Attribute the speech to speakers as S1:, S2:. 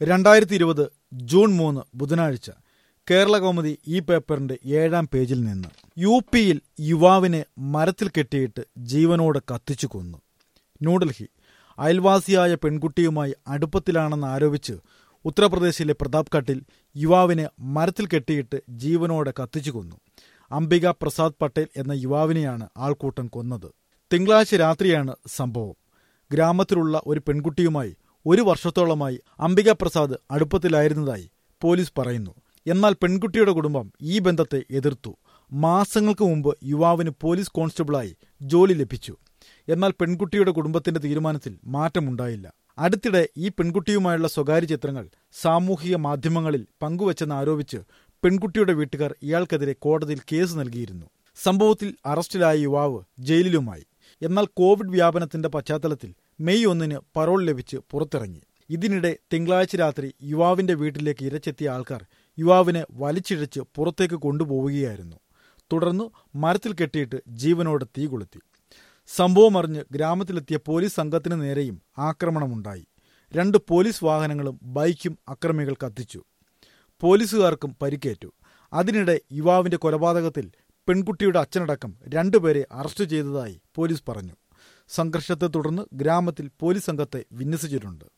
S1: രണ്ടായിരത്തി ഇരുപത് ജൂൺ മൂന്ന് ബുധനാഴ്ച കേരള കൗമുദി ഈ പേപ്പറിന്റെ ഏഴാം പേജിൽ നിന്ന് യു പിയിൽ യുവാവിനെ മരത്തിൽ കെട്ടിയിട്ട് ജീവനോടെ കത്തിച്ചു കൊന്നു ന്യൂഡൽഹി അയൽവാസിയായ പെൺകുട്ടിയുമായി അടുപ്പത്തിലാണെന്ന് ആരോപിച്ച് ഉത്തർപ്രദേശിലെ പ്രതാപ് ഘട്ടിൽ യുവാവിനെ മരത്തിൽ കെട്ടിയിട്ട് ജീവനോടെ കത്തിച്ചു കൊന്നു അംബിക പ്രസാദ് പട്ടേൽ എന്ന യുവാവിനെയാണ് ആൾക്കൂട്ടം കൊന്നത് തിങ്കളാഴ്ച രാത്രിയാണ് സംഭവം ഗ്രാമത്തിലുള്ള ഒരു പെൺകുട്ടിയുമായി ഒരു വർഷത്തോളമായി അംബിക പ്രസാദ് അടുപ്പത്തിലായിരുന്നതായി പോലീസ് പറയുന്നു എന്നാൽ പെൺകുട്ടിയുടെ കുടുംബം ഈ ബന്ധത്തെ എതിർത്തു മാസങ്ങൾക്ക് മുമ്പ് യുവാവിന് പോലീസ് കോൺസ്റ്റബിളായി ജോലി ലഭിച്ചു എന്നാൽ പെൺകുട്ടിയുടെ കുടുംബത്തിന്റെ തീരുമാനത്തിൽ മാറ്റമുണ്ടായില്ല അടുത്തിടെ ഈ പെൺകുട്ടിയുമായുള്ള സ്വകാര്യ ചിത്രങ്ങൾ സാമൂഹിക മാധ്യമങ്ങളിൽ പങ്കുവച്ചെന്ന് ആരോപിച്ച് പെൺകുട്ടിയുടെ വീട്ടുകാർ ഇയാൾക്കെതിരെ കോടതിയിൽ കേസ് നൽകിയിരുന്നു സംഭവത്തിൽ അറസ്റ്റിലായ യുവാവ് ജയിലിലുമായി എന്നാൽ കോവിഡ് വ്യാപനത്തിന്റെ പശ്ചാത്തലത്തിൽ മെയ് ഒന്നിന് പരോൾ ലഭിച്ച് പുറത്തിറങ്ങി ഇതിനിടെ തിങ്കളാഴ്ച രാത്രി യുവാവിന്റെ വീട്ടിലേക്ക് ഇരച്ചെത്തിയ ആൾക്കാർ യുവാവിനെ വലിച്ചിഴച്ച് പുറത്തേക്ക് കൊണ്ടുപോവുകയായിരുന്നു തുടർന്ന് മരത്തിൽ കെട്ടിയിട്ട് ജീവനോടെ തീ കൊളുത്തി സംഭവം അറിഞ്ഞ് ഗ്രാമത്തിലെത്തിയ പോലീസ് സംഘത്തിന് നേരെയും ആക്രമണമുണ്ടായി രണ്ട് പോലീസ് വാഹനങ്ങളും ബൈക്കും അക്രമികൾ കത്തിച്ചു പോലീസുകാർക്കും പരിക്കേറ്റു അതിനിടെ യുവാവിന്റെ കൊലപാതകത്തിൽ പെൺകുട്ടിയുടെ അച്ഛനടക്കം രണ്ടുപേരെ അറസ്റ്റ് ചെയ്തതായി പോലീസ് പറഞ്ഞു സംഘർഷത്തെ തുടർന്ന് ഗ്രാമത്തിൽ പോലീസ് സംഘത്തെ വിന്യസിച്ചിട്ടുണ്ട്